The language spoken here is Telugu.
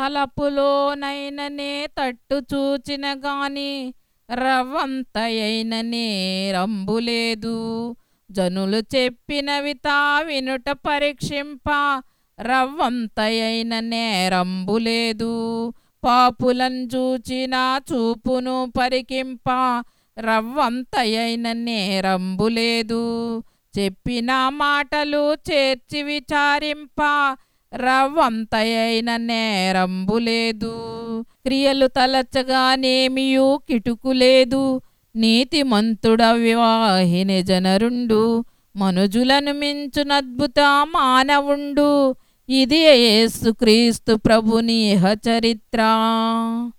తలపులోనైననే తట్టు చూచిన గాని రవ్వంతయైననే రంబులేదు జనులు చెప్పినవి తా వినుట పరీక్షింప రవ్వంతయైన నేరంబులేదు పాపులను చూచిన చూపును పరికింప రవ్వంతయైన నేరంబులేదు చెప్పిన మాటలు చేర్చి విచారింప రవ్వంతయైన నేరంబులేదు క్రియలు తలచగానేమియు కిటుకులేదు నీతిమంతుడ వివాహిని జనరుండు మనుజులను మించునద్భుత మానవుండు ఇది యేసుక్రీస్తు ప్రభుని ఇహ చరిత్ర